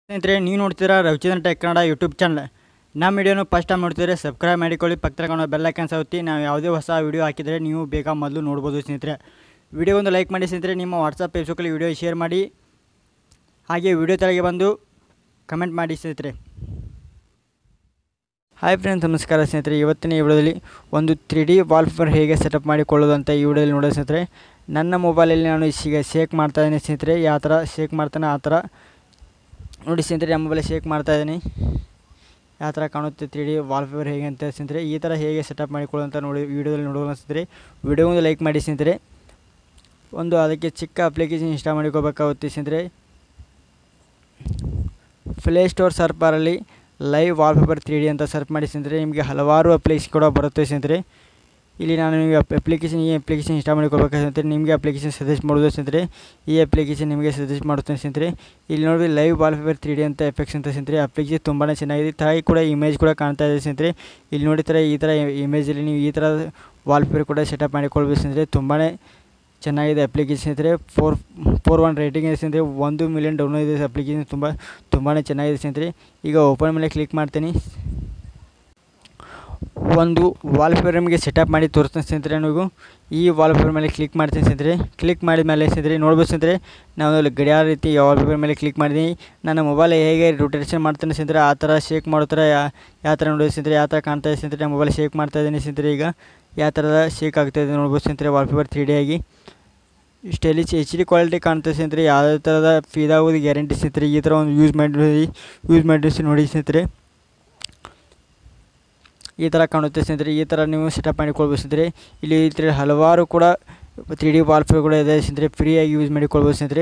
ಸ್ನೇಹಿತರೆ ನೀವು ನೋಡ್ತೀರಾ Ravichandran tech Kannada YouTube channel ನಮ್ಮ ವಿಡಿಯೋನು ಫಸ್ಟ್ ಟೈಮ್ ನೋಡ್ತಿದ್ರೆ ಸಬ್ಸ್ಕ್ರೈಬ್ ಮಾಡಿಕೊಳ್ಳಿ ಪಕ್ಕದ ಕಾಣೋ ಬೆಲ್ ಐಕನ್ ಸೌತಿ ನಾವು ಯಾವುದೇ ಹೊಸ ವಿಡಿಯೋ ಹಾಕಿದರೆ ನೀವು ಬೇಗ ಮೊದಲು ನೋಡ್ಬೋದು ಸ್ನೇಹಿತರೆ ವಿಡಿಯೋ ಒಂದು ಲೈಕ್ ಮಾಡಿ ಸ್ನೇಹಿತರೆ ನಿಮ್ಮ ವಾಟ್ಸಪ್ ಫೇಸ್ಬುಕ್ಕಲ್ಲಿ ವಿಡಿಯೋ ಶೇರ್ ಮಾಡಿ ಹಾಗೆ ವಿಡಿಯೋ ತೆಳಗೆ ಬಂದು ಕಮೆಂಟ್ ಮಾಡಿ ಸ್ನೇಹಿತರೆ ಹಾಯ್ ಫ್ರೆಂಡ್ಸ್ ನಮಸ್ಕಾರ ಸ್ನೇಹಿತರೆ ಇವತ್ತಿನ ಈ ವಿಡಿಯೋದಲ್ಲಿ ಒಂದು ತ್ರೀ ಡಿ ವಾಲ್ಪೇಪರ್ ಹೇಗೆ ಸೆಟಪ್ ಮಾಡಿಕೊಳ್ಳೋದು ಅಂತ ಈ ವಿಡಿಯೋದಲ್ಲಿ ನೋಡೋ ಸ್ನೇಹಿತರೆ ನನ್ನ ಮೊಬೈಲಲ್ಲಿ ನಾನು ಈಗ ಶೇಕ್ ಮಾಡ್ತಾ ಇದ್ದೀನಿ ಸ್ನೇಹಿತರೆ ಯಾವ ಥರ ಶೇಕ್ ಮಾಡ್ತಾನೆ ಆ ಥರ ನೋಡಿ ಸ್ನೇಹಿತರೆ ನಮ್ಮ ಮೊಬೈಲ್ ಶೇಕ್ ಮಾಡ್ತಾ ಇದ್ದೀನಿ ಯಾವ ಥರ ಕಾಣುತ್ತೆ ತ್ರೀ ಡಿ ವಾಲ್ಪೇಪರ್ ಹೇಗೆ ಅಂತ ಸ್ನೇಹಿತರೆ ಈ ಥರ ಹೇಗೆ ಸೆಟಪ್ ಮಾಡಿಕೊಳ್ಳೋ ಅಂತ ನೋಡಿ ವೀಡಿಯೋದಲ್ಲಿ ನೋಡೋಣ ಸ್ನೇಹಿತರೆ ವಿಡಿಯೋ ಒಂದು ಲೈಕ್ ಮಾಡಿ ಸ್ನೇಹಿತರೆ ಒಂದು ಅದಕ್ಕೆ ಚಿಕ್ಕ ಅಪ್ಲಿಕೇಶನ್ ಇನ್ಸ್ಟಾಲ್ ಮಾಡಿಕೋಬೇಕಾಗುತ್ತೆ ಸ್ನೇಹಿತರೆ ಪ್ಲೇ ಸ್ಟೋರ್ ಸರ್ಪರಲ್ಲಿ ಲೈವ್ ವಾಲ್ಪೇಪರ್ ತ್ರೀ ಡಿ ಅಂತ ಸರ್ಚ್ ಮಾಡಿ ಸ್ನೇಹಿತರೆ ನಿಮಗೆ ಹಲವಾರು ಅಪ್ಲಿಕೇಶನ್ ಕೂಡ ಬರುತ್ತೆ ಸ್ನೇಹಿತರೆ ಇಲ್ಲಿ ನಾನು ನಿಮಗೆ ಅಪ್ಲಿಕೇಶನ್ ಈ ಅಪ್ಲಿಕೇಶನ್ ಇನ್ಸ್ಟಾಲ್ ಮಾಡ್ಕೋಬೇಕಾಗುತ್ತೆ ನಿಮಗೆ ಅಪ್ಲಿಕೇಶನ್ ಸಜೆಸ್ಟ್ ಮಾಡೋದು ಸ್ನೇಹಿತರೆ ಈ ಅಪ್ಲಿಕೇಶನ್ ನಿಮಗೆ ಸಜೆಸ್ಟ್ ಮಾಡುತ್ತೇನೆ ಸ್ನೇಹಿತರೆ ಇಲ್ಲಿ ನೋಡಿ ಲೈವ್ ವಾಲ್ಪೇಪರ್ ತ್ರೀ ಡಿ ಅಂತ ಎಫೆಕ್ಟ್ಸ್ ಅಂತ ಸ್ನೇಹಿತರೆ ಅಪ್ಲಿಕೇಶನ್ ತುಂಬಾ ಚೆನ್ನಾಗಿದೆ ತಾಯಿ ಕೂಡ ಇಮೇಜ್ ಕೂಡ ಕಾಣ್ತಾ ಇದೆ ಸ್ನೇಹಿತರೆ ಇಲ್ಲಿ ನೋಡಿ ಥರ ಈ ಥರ ಇಮೇಜಲ್ಲಿ ನೀವು ಈ ಥರ ವಾಲ್ಪೇಪರ್ ಕೂಡ ಸೆಟಪ್ ಮಾಡಿಕೊಳ್ಬೇಕು ಸ್ನೇಹಿತರೆ ತುಂಬಾ ಚೆನ್ನಾಗಿದೆ ಅಪ್ಲಿಕೇಶನ್ ಸ್ನೇಹಿತರೆ ಫೋರ್ ಫೋರ್ ಒನ್ ರೇಟಿಂಗ್ ಇದೆ ಸ್ನೇಹಿತರೆ ಒಂದು ಮಿಲಿಯನ್ ಡೌನ್ಲೋಡ್ ಇದೆ ಅಪ್ಲಿಕೇಶನ್ ತುಂಬ ತುಂಬಾ ಚೆನ್ನಾಗಿದೆ ಸ್ನೇಹಿತರೆ ಈಗ ಓಪನ್ ಮೇಲೆ ಕ್ಲಿಕ್ ಮಾಡ್ತೀನಿ ಒಂದು ವಾಲ್ಪೇಪರ್ ನಿಮಗೆ ಸೆಟಪ್ ಮಾಡಿ ತೋರಿಸ್ತೀನಿ ಸ್ನೇಹಿತರೆ ನೀವು ಈ ವಾಲ್ಪೇಪರ್ ಮೇಲೆ ಕ್ಲಿಕ್ ಮಾಡ್ತೀನಿ ಸ್ನೇಹಿತರೆ ಕ್ಲಿಕ್ ಮಾಡಿದ ಮೇಲೆ ಸ್ನೇಹಿತರೆ ನೋಡ್ಬೋದು ಸ್ನೇಹಿತರೆ ನಾವು ಅಲ್ಲಿ ಗಡಿಯಾರ ರೀತಿ ವಾಲ್ಪೇಪರ್ ಮೇಲೆ ಕ್ಲಿಕ್ ಮಾಡಿದ್ದೀನಿ ನನ್ನ ಮೊಬೈಲ್ ಹೇಗೆ ರೊಟೇಷನ್ ಮಾಡ್ತಾನೆ ಸ್ನೇಹಿತರೆ ಆ ಥರ ಶೇಕ್ ಮಾಡೋ ಥರ ಯಾವ ಥರ ನೋಡಿ ಸ್ನೇಹಿತರೆ ಯಾವ ಥರ ಕಾಣ್ತಾ ಇದೆ ಸ್ನೇಹಿತರೆ ಮೊಬೈಲ್ ಶೇಕ್ ಮಾಡ್ತಾ ಇದ್ದೀನಿ ಸ್ನೇಹಿತರೆ ಈಗ ಯಾವ ಥರದ ಶೇಕ್ ಆಗ್ತಾಯಿದೆ ನೋಡ್ಬೋದು ಸ್ನೇಹಿತರೆ ವಾಲ್ಪೇಪರ್ ತ್ರೀ ಡಿ ಆಗಿ ಸ್ಟೈಲಿಶ್ ಎಚ್ ಡಿ ಕ್ವಾಲಿಟಿ ಕಾಣ್ತಾ ಸ್ನೇಹಿತರೆ ಯಾವುದೇ ಥರದ ಫೀದಾಗೋದು ಗ್ಯಾರಂಟಿ ಸ್ನೇಹಿತರೆ ಈ ಥರ ಒಂದು ಯೂಸ್ ಮಾಡಿ ಯೂಸ್ ಮಾಡಿ ನೋಡಿ ಸ್ನೇಹಿತರೆ ಈ ಥರ ಕಾಣುತ್ತೆ ಸ್ನೇಹಿತರೆ ಈ ಥರ ನೀವು ಸೆಟಪ್ ಮಾಡಿಕೊಳ್ಬೋದು ಸ್ನೇಹಿತರೆ ಇಲ್ಲಿ ಈ ಥರ ಹಲವಾರು ಕೂಡ ತ್ರೀ ಡಿ ವಾಲ್ಪೇಪರ್ ಕೂಡ ಇದೆ ಸ್ನೇಹಿತರೆ ಫ್ರೀಯಾಗಿ ಯೂಸ್ ಮಾಡಿಕೊಳ್ಬೋದು ಸ್ನೇಹಿತರೆ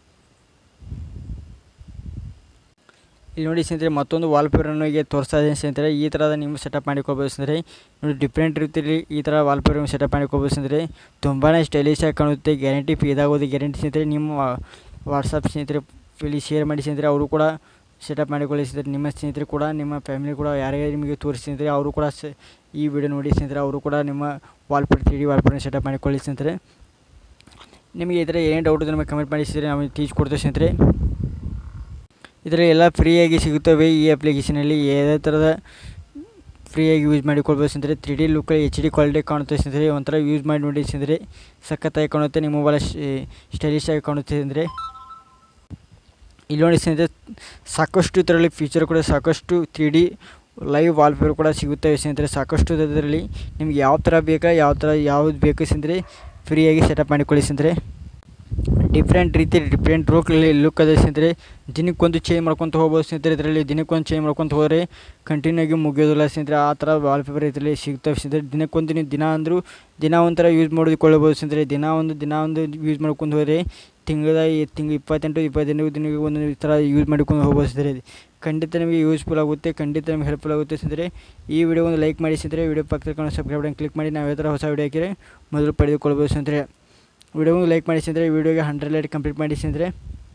ಇಲ್ಲಿ ನೋಡಿ ಸ್ನೇಹಿತರೆ ಮತ್ತೊಂದು ವಾಲ್ಪೇಪರನ್ನು ಈಗ ತೋರಿಸ್ತಾ ಇದ್ದೀನಿ ಸ್ನೇಹಿತರೆ ಈ ಥರದ ನೀವು ಸೆಟಪ್ ಮಾಡಿಕೊಳ್ಬೋದು ಸ್ನೇಹಿತರೆ ನೋಡಿ ಡಿಫ್ರೆಂಟ್ ರೀತಿಯಲ್ಲಿ ಈ ಥರ ವಾಲ್ಪೇಪರ್ ನೀವು ಸೆಟಪ್ ಮಾಡಿಕೊಳ್ಬೋದು ಸ್ನೇಹಿತರೆ ತುಂಬಾ ಸ್ಟೈಲಿಶ್ ಆಗಿ ಕಾಣುತ್ತೆ ಗ್ಯಾರಂಟಿ ಇದಾಗೋದು ಗ್ಯಾರಂಟಿ ಸ್ನೇಹಿತರೆ ನಿಮ್ಮ ವಾಟ್ಸಪ್ ಸ್ನೇಹಿತರೆ ಇಲ್ಲಿ ಶೇರ್ ಮಾಡಿ ಸ್ನೇಹಿತರೆ ಅವರು ಕೂಡ ಸೆಟಪ್ ಮಾಡಿಕೊಳ್ಳಿ ಸ್ನೇಹಿತರೆ ನಿಮ್ಮ ಸ್ನೇಹಿತರು ಕೂಡ ನಿಮ್ಮ ಫ್ಯಾಮಿಲಿ ಕೂಡ ಯಾರ್ಯಾರು ನಿಮಗೆ ತೋರಿಸಿ ಸ್ನೇಹಿತರೆ ಅವರು ಕೂಡ ಸ ಈ ವಿಡಿಯೋ ನೋಡಿ ಸ್ನೇಹಿತರೆ ಅವರು ಕೂಡ ನಿಮ್ಮ ವಾಲ್ಪೇಪರ್ ತ್ರೀ ಡಿ ವಾಲ್ಪೇಪರ್ನ ಸೆಟಪ್ ಮಾಡಿಕೊಳ್ಳಿ ಸ್ನೇಹಿತರೆ ನಿಮಗೆ ಈ ಥರ ಏನು ಡೌಟ್ ಇದೆ ನಮಗೆ ಕಮೆಂಟ್ ಮಾಡಿ ಸ್ನೇಹಿತರೆ ನಾವು ತಿಳಿಸ್ಕೊಡ್ತೇವೆ ಸ್ನೇಹಿತರೆ ಇದರಲ್ಲಿ ಎಲ್ಲ ಫ್ರೀಯಾಗಿ ಸಿಗುತ್ತವೆ ಈ ಅಪ್ಲಿಕೇಶನಲ್ಲಿ ಯಾವುದೇ ಥರದ ಫ್ರೀಯಾಗಿ ಯೂಸ್ ಮಾಡಿಕೊಳ್ಬೋದು ಸ್ನೇಹಿತರೆ three D look H D quality ಕಾಣುತ್ತೆ ಸ್ನೇಹಿತರೆ ಒಂಥರ ಯೂಸ್ ಮಾಡಿ ನೋಡಿ ಸ್ನೇಹಿತರೆ ಸಖತ್ತಾಗಿ ಕಾಣುತ್ತೆ ನಿಮ್ಮ ಮೊಬೈಲ್ ಸ್ಟೈಲಿಶ್ ಆಗಿ ಕಾಣುತ್ತೆ ಅಂದರೆ ಇಲ್ಲಿ ನೋಡಿ ಸ್ನೇಹಿತರೆ ಸಾಕಷ್ಟು ಇದರಲ್ಲಿ ಫೀಚರ್ ಕೂಡ ಸಾಕಷ್ಟು ತ್ರೀ ಡಿ ಲೈವ್ ವಾಲ್ಪೇಪರ್ ಕೂಡ ಸಿಗುತ್ತವೆ ಸ್ನೇಹಿತರೆ ಸಾಕಷ್ಟು ಇದರಲ್ಲಿ ನಿಮ್ಗೆ ಯಾವ ಥರ ಬೇಕಾ ಯಾವ ಥರ ಯಾವ್ದು ಬೇಕು ಸ್ನೇಹಿತರೆ ಫ್ರೀಯಾಗಿ ಸೆಟಪ್ ಮಾಡಿಕೊಳ್ಳಿ ಸ್ನೇಹಿತರೆ ಡಿಫ್ರೆಂಟ್ ರೀತಿ ಡಿಫ್ರೆಂಟ್ ಲುಕ್ಕಲ್ಲಿ ಲುಕ್ ಅದೇ ಸ್ನೇಹಿತರೆ ದಿನಕ್ಕೊಂದು ಚೇಂಜ್ ಮಾಡ್ಕೊತ ಹೋಗ್ಬೋದು ಸ್ನೇಹಿತರೆ ಇದರಲ್ಲಿ ದಿನಕ್ಕೊಂದು ಚೇಂಜ್ ಮಾಡ್ಕೊತ ಹೋದರೆ ಕಂಟಿನ್ಯೂ ಆಗಿ ಮುಗಿಯೋದಿಲ್ಲ ಸ್ನೇಹಿತರೆ ಆ ಥರ ವಾಲ್ಪೇಪರ್ ಇದರಲ್ಲಿ ಸಿಗ್ತವೆ ಸ್ನೇಹಿತರೆ ದಿನಕ್ಕೊಂದು ನೀವು ದಿನ ಅಂದರೂ ದಿನ ಒಂಥರ ಯೂಸ್ ಮಾಡಿಕೊಳ್ಳಬೋದು ಸ್ನೇಹಿತರೆ ದಿನ ಒಂದು ದಿನ ಒಂದು ಯೂಸ್ ಮಾಡ್ಕೊಂಡು ಹೋದರೆ ತಿಂಗಳ ತಿಂಗಳು ಇಪ್ಪತ್ತೆಂಟು ಇಪ್ಪತ್ತೆಂಟು ದಿನಕ್ಕೆ ಒಂದು ಈ ಥರ ಯೂಸ್ ಮಾಡಿಕೊಂಡು ಹೋಗ್ಬೋದು ಸ್ನೇಹಿತರೆ ಖಂಡಿತ ನಿಮಗೆ ಯೂಸ್ಫುಲ್ ಆಗುತ್ತೆ ಖಂಡಿತ ನಿಮಗೆ ಹೆಲ್ಪ್ಫುಲ್ ಆಗುತ್ತೆ ಸ್ನೇಹಿತರೆ ಈ ವಿಡಿಯೋ ಒಂದು ಲೈಕ್ ಮಾಡಿ ಸ್ನೇಹಿತರೆ ವಿಡಿಯೋ ಪಕ್ಕದ ಸಬ್ಸ್ಕ್ರೈಬ್ ಬಟನ್ ಕ್ಲಿಕ್ ಮಾಡಿ ನಾವು ಯಾವ ಥರ ಹೊಸ ವಿಡಿಯೋ ಹಾಕಿದರೆ ಮೊದಲು ಪಡೆದುಕೊಳ್ಬೋದು ಸ್ನೇಹಿತರೆ ವಿಡಿಯೋ ಒಂದು ಲೈಕ್ ಮಾಡಿ ಸ್ನೇಹಿತರೆ ವಿಡಿಯೋಗೆ ಹಂಡ್ರೆಡ್ ಲೈಟ್ ಕಂಪ್ಲೀಟ್ ಮಾಡಿ ಸ್ನೇಹಿತರೆ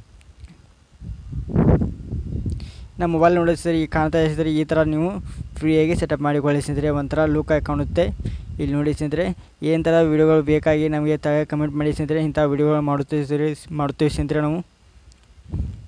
ನಮ್ಮ ಮೊಬೈಲ್ ನೋಡಿ ಸರ್ ಈ ಕಾಣ್ತಾ ಇದೆ ಈ ಥರ ನೀವು ಫ್ರೀಯಾಗಿ ಸೆಟಪ್ ಮಾಡಿಕೊಳ್ಳಿ ಸ್ನೇಹಿತರೆ ಒಂಥರ ಲುಕ್ ಆಗಿ ಕಾಣುತ್ತೆ ಇಲ್ಲಿ ನೋಡಿ ಸ್ನೇಹಿತರೆ ಏನು ಥರ ವೀಡಿಯೋಗಳು ಬೇಕಾಗಿ ನಮಗೆ ತ ಕಮೆಂಟ್ ಮಾಡಿ ಸ್ನೇಹಿತರೆ ಇಂಥ ವೀಡಿಯೋಗಳು ಮಾಡುತ್ತೇವೆ ಮಾಡುತ್ತೇವೆ ಸ್ನೇಹಿತರೆ ನಾವು